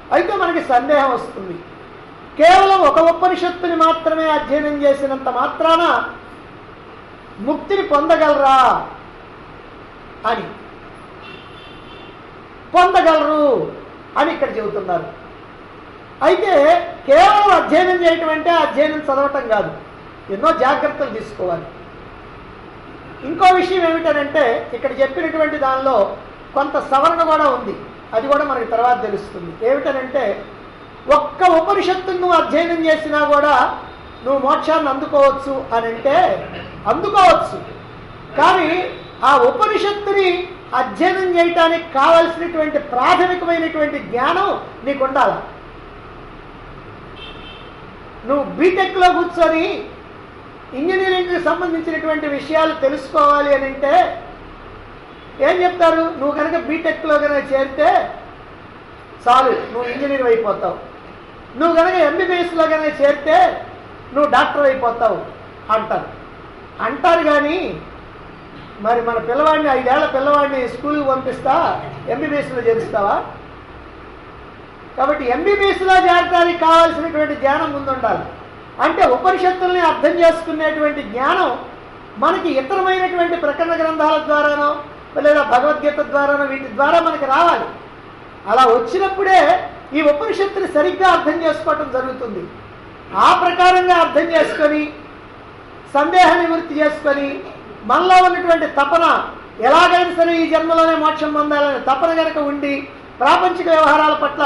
అయితే మనకి సందేహం వస్తుంది కేవలం ఒక ఉపనిషత్తుని మాత్రమే అధ్యయనం చేసినంత మాత్రాన ముక్తిని పొందగలరా అని పొందగలరు అని ఇక్కడ చెబుతున్నారు అయితే కేవలం అధ్యయనం చేయటం అంటే అధ్యయనం చదవటం కాదు ఎన్నో జాగ్రత్తలు తీసుకోవాలి ఇంకో విషయం ఏమిటనంటే ఇక్కడ చెప్పినటువంటి దానిలో కొంత సవరణ కూడా ఉంది అది కూడా మనకి తర్వాత తెలుస్తుంది ఏమిటనంటే ఒక్క ఉపనిషత్తును నువ్వు అధ్యయనం చేసినా కూడా నువ్వు మోక్షాన్ని అందుకోవచ్చు అని అంటే అందుకోవచ్చు కానీ ఆ ఉపనిషత్తుని అధ్యయనం చేయటానికి కావలసినటువంటి ప్రాథమికమైనటువంటి జ్ఞానం నీకు ఉండాలి నువ్వు బీటెక్లో కూర్చొని ఇంజనీరింగ్కి సంబంధించినటువంటి విషయాలు తెలుసుకోవాలి అని అంటే ఏం చెప్తారు నువ్వు కనుక బీటెక్లో కనుక చేరితే చాలు నువ్వు ఇంజనీర్ అయిపోతావు నువ్వు కనుక ఎంబీబీఎస్లో కనుక చేరితే నువ్వు డాక్టర్ అయిపోతావు అంటారు అంటారు కానీ మరి మన పిల్లవాడిని ఐదేళ్ల పిల్లవాడిని స్కూల్కి పంపిస్తా ఎంబీబీఎస్లో చేరుస్తావా కాబట్టి ఎంబీబీఎస్లో చేరడానికి కావాల్సినటువంటి జ్ఞానం ముందు ఉండాలి అంటే ఉపనిషత్తుల్ని అర్థం చేసుకునేటువంటి జ్ఞానం మనకి ఇతరమైనటువంటి ప్రకరణ గ్రంథాల ద్వారానో లేదా భగవద్గీత ద్వారానో వీటి ద్వారా మనకి రావాలి అలా వచ్చినప్పుడే ఈ ఉపనిషత్తుని సరిగ్గా అర్థం చేసుకోవటం జరుగుతుంది ఆ ప్రకారంగా అర్థం చేసుకొని సందేహ నివృత్తి చేసుకొని మనలో ఉన్నటువంటి తపన ఎలాగైనా సరే ఈ జన్మలోనే మోక్షం పొందాలనే తపన గనక ఉండి ప్రాపంచిక వ్యవహారాల పట్ల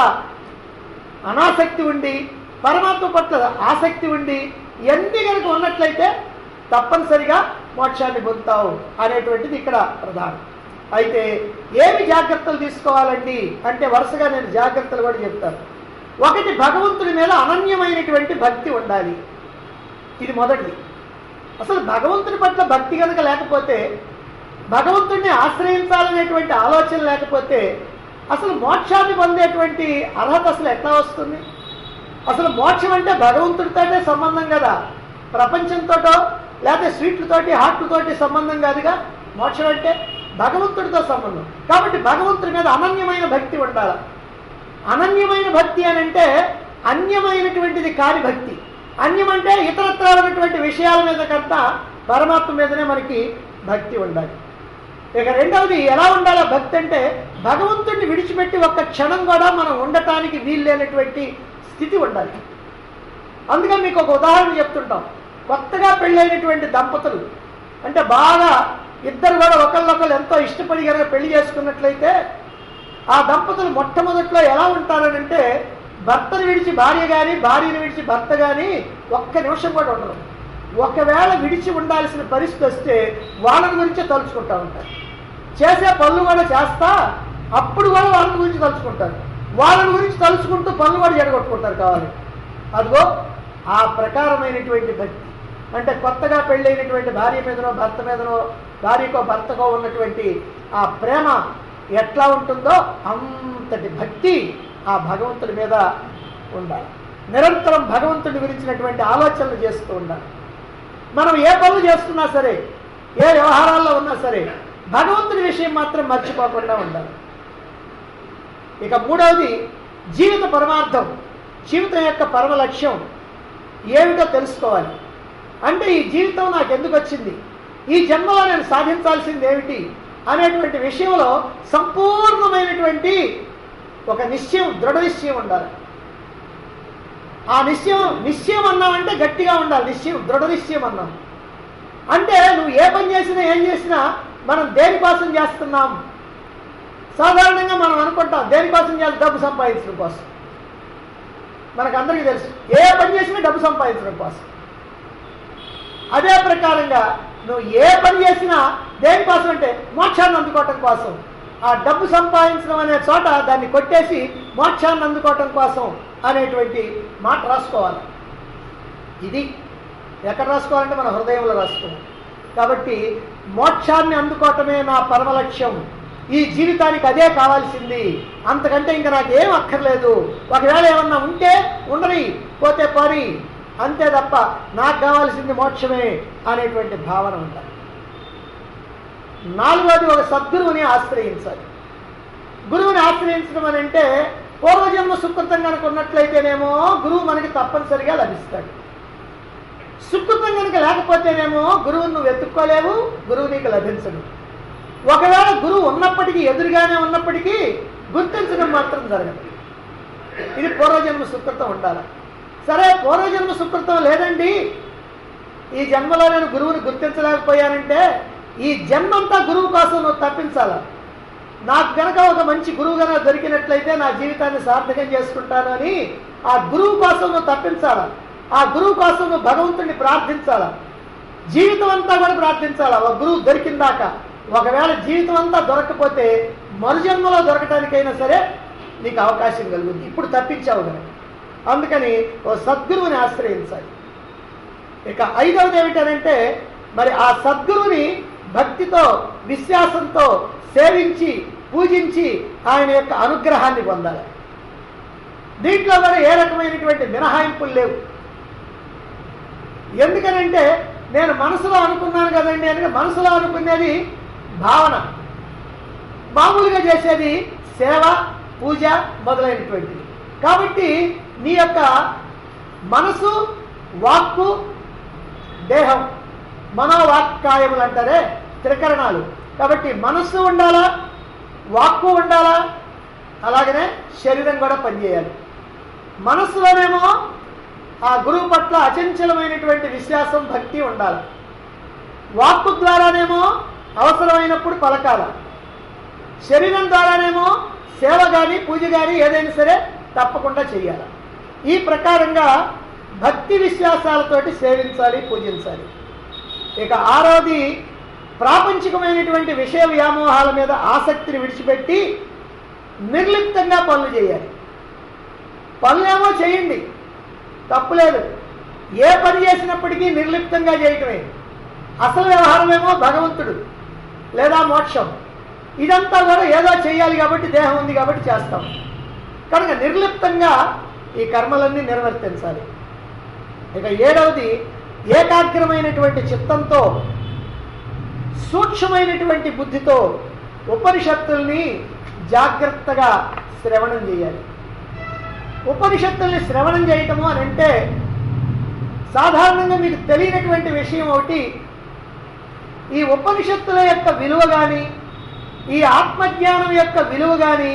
అనాసక్తి ఉండి పరమాత్మ పట్ల ఆసక్తి ఉండి ఇవన్నీ కనుక ఉన్నట్లయితే తప్పనిసరిగా మోక్షాన్ని పొందుతావు అనేటువంటిది ఇక్కడ ప్రధానం అయితే ఏమి జాగ్రత్తలు తీసుకోవాలండి అంటే వరుసగా నేను జాగ్రత్తలు కూడా చెప్తాను ఒకటి భగవంతుడి మీద అనన్యమైనటువంటి భక్తి ఉండాలి ఇది మొదటిది అసలు భగవంతుని పట్ల భక్తి కనుక లేకపోతే భగవంతుడిని ఆశ్రయించాలనేటువంటి ఆలోచన లేకపోతే అసలు మోక్షాన్ని పొందేటువంటి అర్హత అసలు ఎట్లా వస్తుంది అసలు మోక్షం అంటే భగవంతుడితోటే సంబంధం కదా ప్రపంచంతోటో లేకపోతే స్వీట్లతోటి హార్ట్లతోటి సంబంధం కాదుగా మోక్షం అంటే భగవంతుడితో సంబంధం కాబట్టి భగవంతుడి మీద అనన్యమైన భక్తి ఉండాలి అనన్యమైన భక్తి అని అంటే అన్యమైనటువంటిది కాని భక్తి అన్యం అంటే ఇతరత్ర ఉన్నటువంటి విషయాల మీద కన్నా పరమాత్మ మీదనే మనకి భక్తి ఉండాలి ఇక రెండవది ఎలా ఉండాలా భక్తి అంటే భగవంతుడిని విడిచిపెట్టి ఒక్క క్షణం కూడా మనం ఉండటానికి వీల్లేనటువంటి స్థితి ఉండాలి అందుకని మీకు ఒక ఉదాహరణ చెప్తుంటాం కొత్తగా పెళ్ళైనటువంటి దంపతులు అంటే బాగా ఇద్దరు కూడా ఒకళ్ళొకళ్ళు ఎంతో ఇష్టపడి కనుక పెళ్లి చేసుకున్నట్లయితే ఆ దంపతులు మొట్టమొదట్లో ఎలా ఉంటారనంటే భర్తను విడిచి భార్య కానీ భార్యను విడిచి భర్త కానీ ఒక్క నిమిషం కూడా ఉండరు ఒకవేళ విడిచి ఉండాల్సిన పరిస్థితి వస్తే వాళ్ళని గురించే తలుచుకుంటా ఉంటారు చేసే పనులు కూడా చేస్తా అప్పుడు కూడా వాళ్ళని గురించి తలుచుకుంటారు వాళ్ళని గురించి తలుచుకుంటూ పనులు కూడా జడగొట్టుకుంటారు కావాలి అదిగో ఆ ప్రకారమైనటువంటి భక్తి అంటే కొత్తగా పెళ్ళైనటువంటి భార్య మీదనో భర్త మీదనో భార్యకో భర్తకో ఉన్నటువంటి ఆ ప్రేమ ఎట్లా ఉంటుందో అంతటి భక్తి ఆ భగవంతుడి మీద ఉండాలి నిరంతరం భగవంతుడి గురించినటువంటి ఆలోచనలు చేస్తూ ఉండాలి మనం ఏ పనులు చేస్తున్నా సరే ఏ వ్యవహారాల్లో ఉన్నా సరే భగవంతుడి విషయం మాత్రం మర్చిపోకుండా ఉండాలి ఇక మూడవది జీవిత పరమార్థం జీవితం యొక్క పరమ లక్ష్యం ఏమిటో తెలుసుకోవాలి అంటే ఈ జీవితం నాకు ఎందుకు వచ్చింది ఈ జన్మలో నేను సాధించాల్సింది ఏమిటి అనేటువంటి విషయంలో సంపూర్ణమైనటువంటి ఒక నిశ్చయం దృఢ నిశ్చయం ఉండాలి ఆ నిశ్చయం నిశ్చయం అన్నామంటే గట్టిగా ఉండాలి నిశ్చయం దృఢ నిశ్చయం అన్నాం అంటే నువ్వు ఏ పని చేసినా ఏం చేసినా మనం దేనికోసం చేస్తున్నాం సాధారణంగా మనం అనుకుంటాం దేనికోసం చేయాలి డబ్బు సంపాదించడం కోసం మనకు అందరికీ తెలుసు ఏ పని చేసినా డబ్బు సంపాదించడం కోసం అదే ప్రకారంగా నువ్వు ఏ పని చేసినా దేనికోసం అంటే మోక్షాన్ని అందుకోవటం కోసం ఆ డబ్బు సంపాదించడం అనే చోట దాన్ని కొట్టేసి మోక్షాన్ని అందుకోవటం కోసం అనేటువంటి మాట రాసుకోవాలి ఇది ఎక్కడ రాసుకోవాలంటే మన హృదయంలో రాసుకోవాలి కాబట్టి మోక్షాన్ని అందుకోవటమే నా పరమ లక్ష్యం ఈ జీవితానికి అదే కావాల్సింది అంతకంటే ఇంకా నాకు ఏం అక్కర్లేదు ఒకవేళ ఏమన్నా ఉంటే ఉండని పోతే పోని అంతే తప్ప నాకు కావాల్సింది మోక్షమే అనేటువంటి భావన ఉండాలి నాలుగోది ఒక సద్గురువుని ఆశ్రయించాలి గురువుని ఆశ్రయించడం అని అంటే పూర్వజన్మ సుకృతం కనుక ఉన్నట్లయితేనేమో గురువు మనకి తప్పనిసరిగా లభిస్తాడు సుకృతం కనుక లేకపోతేనేమో గురువును నువ్వు వెతుక్కోలేవు గురువు నీకు లభించడు ఒకవేళ గురువు ఉన్నప్పటికీ ఎదురుగానే ఉన్నప్పటికీ గుర్తించడం మాత్రం జరగదు ఇది పూర్వజన్మ సుకృతం ఉండాలి సరే పూర్వజన్మ సుకృతం లేదండి ఈ జన్మలో నేను గురువుని గుర్తించలేకపోయానంటే ఈ జన్మంతా గురువు కోసం నువ్వు తప్పించాలా నాకు గనక ఒక మంచి గురువు గనక దొరికినట్లయితే నా జీవితాన్ని సార్థకం చేసుకుంటాను అని ఆ గురువు కోసం నువ్వు తప్పించాలా ఆ గురువు కోసం నువ్వు భగవంతుడిని ప్రార్థించాలా జీవితం అంతా కూడా ప్రార్థించాలా ఒక గురువు దొరికిందాక ఒకవేళ జీవితం అంతా దొరకకపోతే మరుజన్మలో దొరకటానికైనా సరే నీకు అవకాశం కలుగుతుంది ఇప్పుడు తప్పించావు కనుక అందుకని ఓ సద్గురువుని ఆశ్రయించాలి ఇక ఐదవది ఏమిటనంటే మరి ఆ సద్గురువుని భక్తితో విశ్వాసంతో సేవించి పూజించి ఆయన యొక్క అనుగ్రహాన్ని పొందాలి దీంట్లో కూడా ఏ రకమైనటువంటి మినహాయింపులు లేవు ఎందుకనంటే నేను మనసులో అనుకున్నాను కదండి అని మనసులో అనుకునేది భావన మామూలుగా చేసేది సేవ పూజ మొదలైనటువంటిది కాబట్టి నీ యొక్క మనసు వాక్కు దేహం మనోవాక్కాయములు అంటారే త్రికరణాలు కాబట్టి మనస్సు ఉండాలా వాక్కు ఉండాలా అలాగనే శరీరం కూడా పనిచేయాలి మనస్సులోనేమో ఆ గురువు పట్ల అచంచలమైనటువంటి విశ్వాసం భక్తి ఉండాలి వాక్కు ద్వారానేమో అవసరమైనప్పుడు పలకాల శరీరం ద్వారానేమో సేవ కానీ పూజ కానీ ఏదైనా సరే తప్పకుండా చేయాలి ఈ ప్రకారంగా భక్తి విశ్వాసాలతోటి సేవించాలి పూజించాలి ఇక ఆరోది ప్రాపంచికమైనటువంటి విషయ వ్యామోహాల మీద ఆసక్తిని విడిచిపెట్టి నిర్లిప్తంగా పనులు చేయాలి పనులేమో చేయండి తప్పులేదు ఏ పని చేసినప్పటికీ నిర్లిప్తంగా చేయటమే అసలు వ్యవహారమేమో భగవంతుడు లేదా మోక్షం ఇదంతా కూడా ఏదో చేయాలి కాబట్టి దేహం ఉంది కాబట్టి చేస్తాం కనుక నిర్లిప్తంగా ఈ కర్మలన్నీ నిర్వర్తించాలి ఇక ఏడవది ఏకాగ్రమైనటువంటి చిత్తంతో సూక్ష్మమైనటువంటి బుద్ధితో ఉపనిషత్తుల్ని జాగ్రత్తగా శ్రవణం చేయాలి ఉపనిషత్తుల్ని శ్రవణం చేయటము అని అంటే సాధారణంగా మీకు తెలియనటువంటి విషయం ఒకటి ఈ ఉపనిషత్తుల యొక్క విలువ కానీ ఈ ఆత్మజ్ఞానం యొక్క విలువ కానీ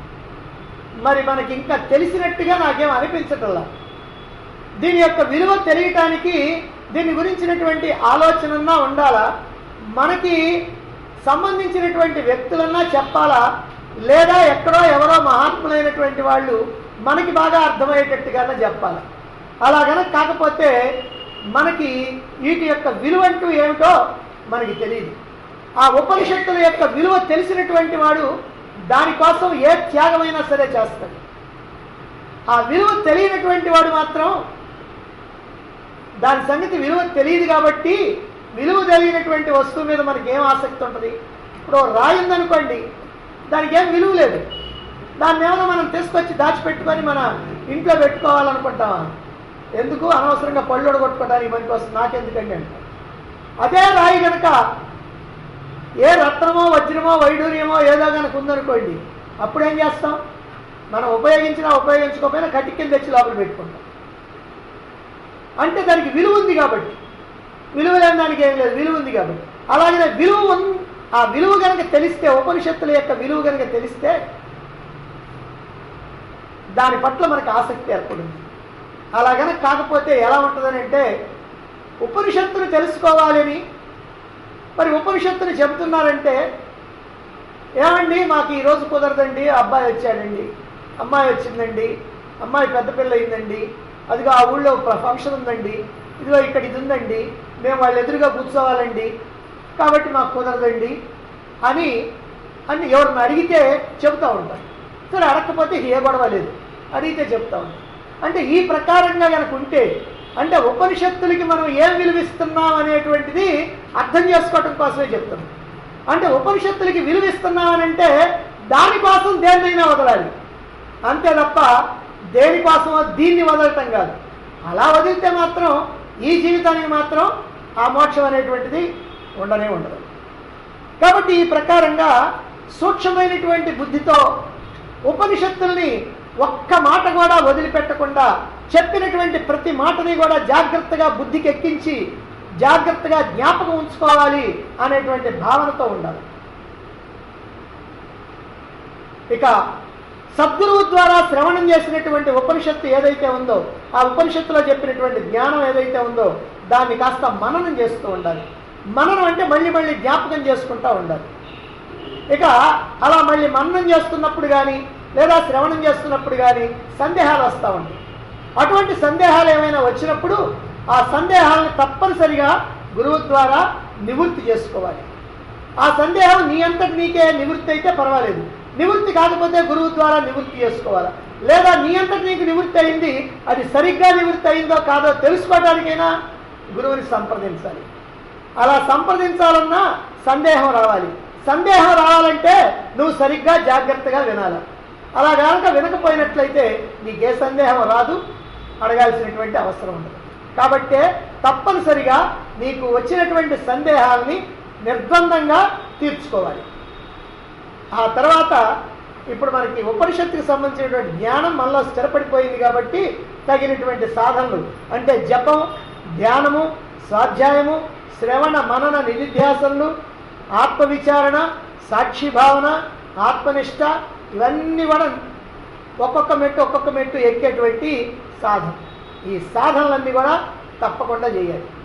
మరి మనకి ఇంకా తెలిసినట్టుగా నాకేం అనిపించటల్లా దీని యొక్క విలువ తెలియటానికి దీని గురించినటువంటి ఆలోచనన్నా ఉండాలా మనకి సంబంధించినటువంటి వ్యక్తులన్నా చెప్పాలా లేదా ఎక్కడో ఎవరో మహాత్ములైనటువంటి వాళ్ళు మనకి బాగా అర్థమయ్యేటట్టుగానే చెప్పాలి అలాగన కాకపోతే మనకి వీటి యొక్క విలువ అంటూ ఏమిటో మనకి తెలియదు ఆ ఉపనిషత్తుల యొక్క విలువ తెలిసినటువంటి వాడు దానికోసం ఏ త్యాగమైనా సరే చేస్తాడు ఆ విలువ తెలియనటువంటి వాడు మాత్రం దాని సంగతి విలువ తెలియదు కాబట్టి విలువ తెలియనటువంటి వస్తువు మీద మనకి ఏం ఆసక్తి ఉంటుంది ఇప్పుడు రాయి ఉందనుకోండి దానికి ఏం విలువ లేదు దాన్ని ఏమైనా మనం తీసుకొచ్చి దాచిపెట్టుకొని మన ఇంట్లో పెట్టుకోవాలనుకుంటామా ఎందుకు అనవసరంగా పళ్ళు కొట్టుకోవడానికి పనికి వస్తుంది నాకెందుకండి అంటే అదే రాయి కనుక ఏ రత్నమో వజ్రమో వైడూర్యమో ఏదో కనుక ఉందనుకోండి అప్పుడు ఏం చేస్తాం మనం ఉపయోగించినా ఉపయోగించుకోకపోయినా కట్టి కింద తెచ్చి లోపల పెట్టుకుంటాం అంటే దానికి విలువ ఉంది కాబట్టి విలువ లేని దానికి ఏం లేదు విలువ ఉంది కాబట్టి అలాగే విలువ ఉన్- ఆ విలువ కనుక తెలిస్తే ఉపనిషత్తుల యొక్క విలువ కనుక తెలిస్తే దాని పట్ల మనకు ఆసక్తి ఏర్పడింది అలాగన కాకపోతే ఎలా ఉంటుందని అంటే ఉపనిషత్తును తెలుసుకోవాలని మరి ఉపనిషత్తుని చెబుతున్నారంటే ఏమండి మాకు ఈరోజు కుదరదండి అబ్బాయి వచ్చాడండి అమ్మాయి వచ్చిందండి అమ్మాయి పెద్ద పిల్ల అయిందండి అదిగో ఆ ఊళ్ళో ఫ- ఫంక్షన్ ఉందండి ఇదిగో ఇక్కడ ఇది ఉందండి మేము వాళ్ళ ఎదురుగా కూర్చోవాలండి కాబట్టి మాకు కుదరదండి అని అని ఎవరిని అడిగితే చెబుతూ ఉంటారు సరే అడగకపోతే ఏ గొడవ లేదు అడిగితే చెప్తా ఉంటాం అంటే ఈ ప్రకారంగా కనుక ఉంటే అంటే ఉపనిషత్తులకి మనం ఏం విలువిస్తున్నాం అనేటువంటిది అర్థం చేసుకోవటం కోసమే చెప్తున్నాం అంటే ఉపనిషత్తులకి విలువిస్తున్నాం అని అంటే దానికోసం దేన్నైనా వదలాలి అంతే తప్ప దేనికోసమో దీన్ని వదలటం కాదు అలా వదిలితే మాత్రం ఈ జీవితానికి మాత్రం ఆ మోక్షం అనేటువంటిది ఉండనే ఉండదు కాబట్టి ఈ ప్రకారంగా సూక్ష్మమైనటువంటి బుద్ధితో ఉపనిషత్తుల్ని ఒక్క మాట కూడా వదిలిపెట్టకుండా చెప్పినటువంటి ప్రతి మాటని కూడా జాగ్రత్తగా బుద్ధికి ఎక్కించి జాగ్రత్తగా జ్ఞాపకం ఉంచుకోవాలి అనేటువంటి భావనతో ఉండాలి ఇక సద్గురువు ద్వారా శ్రవణం చేసినటువంటి ఉపనిషత్తు ఏదైతే ఉందో ఆ ఉపనిషత్తులో చెప్పినటువంటి జ్ఞానం ఏదైతే ఉందో దాన్ని కాస్త మననం చేస్తూ ఉండాలి మననం అంటే మళ్ళీ మళ్ళీ జ్ఞాపకం చేసుకుంటూ ఉండాలి ఇక అలా మళ్ళీ మననం చేస్తున్నప్పుడు కానీ లేదా శ్రవణం చేస్తున్నప్పుడు కానీ సందేహాలు వస్తూ ఉంటాయి అటువంటి సందేహాలు ఏమైనా వచ్చినప్పుడు ఆ సందేహాలను తప్పనిసరిగా గురువు ద్వారా నివృత్తి చేసుకోవాలి ఆ సందేహం నీ అంతటి నీకే నివృత్తి అయితే పర్వాలేదు నివృత్తి కాకపోతే గురువు ద్వారా నివృత్తి చేసుకోవాలి లేదా నీ అంతటి నీకు నివృత్తి అయింది అది సరిగ్గా నివృత్తి అయిందో కాదో తెలుసుకోవడానికైనా గురువుని సంప్రదించాలి అలా సంప్రదించాలన్నా సందేహం రావాలి సందేహం రావాలంటే నువ్వు సరిగ్గా జాగ్రత్తగా వినాలి అలా కనుక వినకపోయినట్లయితే నీకే సందేహం రాదు అడగాల్సినటువంటి అవసరం ఉండదు కాబట్టే తప్పనిసరిగా నీకు వచ్చినటువంటి సందేహాల్ని నిర్బంధంగా తీర్చుకోవాలి ఆ తర్వాత ఇప్పుడు మనకి ఉపనిషత్తుకి సంబంధించినటువంటి జ్ఞానం మనలో స్థిరపడిపోయింది కాబట్టి తగినటువంటి సాధనలు అంటే జపం ధ్యానము స్వాధ్యాయము శ్రవణ మనన నిధిధ్యాసనలు ఆత్మవిచారణ సాక్షి భావన ఆత్మనిష్ట ఇవన్నీ కూడా ఒక్కొక్క మెట్టు ఒక్కొక్క మెట్టు ఎక్కేటువంటి సాధన ఈ సాధనలన్నీ కూడా తప్పకుండా చేయాలి